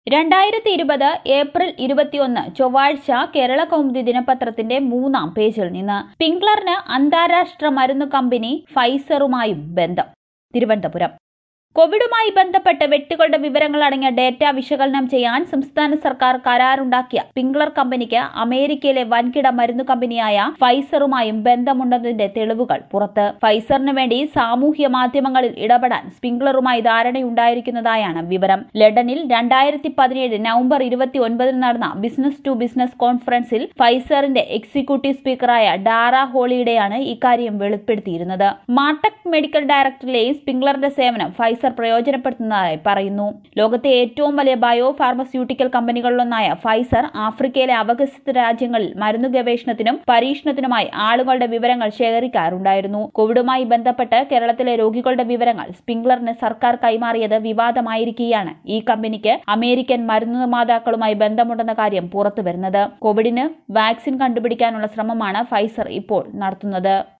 രണ്ടായിരത്തി ഇരുപത് ഏപ്രിൽ ഇരുപത്തിയൊന്ന് ചൊവ്വാഴ്ച കേരള കൗമുദി ദിനപത്രത്തിന്റെ മൂന്നാം പേജിൽ നിന്ന് പിംഗ്ലറിന് അന്താരാഷ്ട്ര മരുന്ന് കമ്പനി ഫൈസറുമായും ബന്ധം തിരുവനന്തപുരം കോവിഡുമായി ബന്ധപ്പെട്ട് വ്യക്തികളുടെ വിവരങ്ങൾ അടങ്ങിയ ഡേറ്റ വിശകലനം ചെയ്യാൻ സംസ്ഥാന സർക്കാർ കരാറുണ്ടാക്കിയ പിംഗ്ലർ കമ്പനിക്ക് അമേരിക്കയിലെ വൻകിട മരുന്നു കമ്പനിയായ ഫൈസറുമായും ബന്ധമുണ്ടെന്നതിന്റെ തെളിവുകൾ പുറത്ത് ഫൈസറിന് വേണ്ടി സാമൂഹ്യ മാധ്യമങ്ങളിൽ ഇടപെടാൻ സ്പിംഗ്ലറുമായി ധാരണയുണ്ടായിരിക്കുന്നതായാണ് വിവരം ലണ്ടനിൽ രണ്ടായിരത്തി പതിനേഴ് നവംബർ ഇരുപത്തി ഒൻപതിന് നടന്ന ബിസിനസ് ടു ബിസിനസ് കോൺഫറൻസിൽ ഫൈസറിന്റെ എക്സിക്യൂട്ടീവ് സ്പീക്കറായ ഡാറ ഹോളിയുടെയാണ് ഇക്കാര്യം വെളിപ്പെടുത്തിയിരുന്നത് മാർട്ടക് മെഡിക്കൽ ഡയറക്ടറിലെയും സ്പിംഗ്ലറിന്റെ സേവനം ഫൈസർ പ്രയോജനപ്പെടുത്തുന്നതായി പറയുന്നു ലോകത്തെ ഏറ്റവും വലിയ ബയോ ഫാർമസ്യൂട്ടിക്കൽ കമ്പനികളിലൊന്നായ ഫൈസർ ആഫ്രിക്കയിലെ അവികസിത രാജ്യങ്ങളിൽ മരുന്ന് ഗവേഷണത്തിനും പരീക്ഷണത്തിനുമായി ആളുകളുടെ വിവരങ്ങൾ ശേഖരിക്കാറുണ്ടായിരുന്നു കോവിഡുമായി ബന്ധപ്പെട്ട് കേരളത്തിലെ രോഗികളുടെ വിവരങ്ങൾ സ്പിംഗ്ലറിന് സർക്കാർ കൈമാറിയത് വിവാദമായിരിക്കുകയാണ് ഈ കമ്പനിക്ക് അമേരിക്കൻ മരുന്ന് നിർമ്മാതാക്കളുമായി ബന്ധമുണ്ടെന്ന കാര്യം പുറത്തുവരുന്നത് കോവിഡിന് വാക്സിൻ കണ്ടുപിടിക്കാനുള്ള ശ്രമമാണ് ഫൈസർ ഇപ്പോൾ നടത്തുന്നത്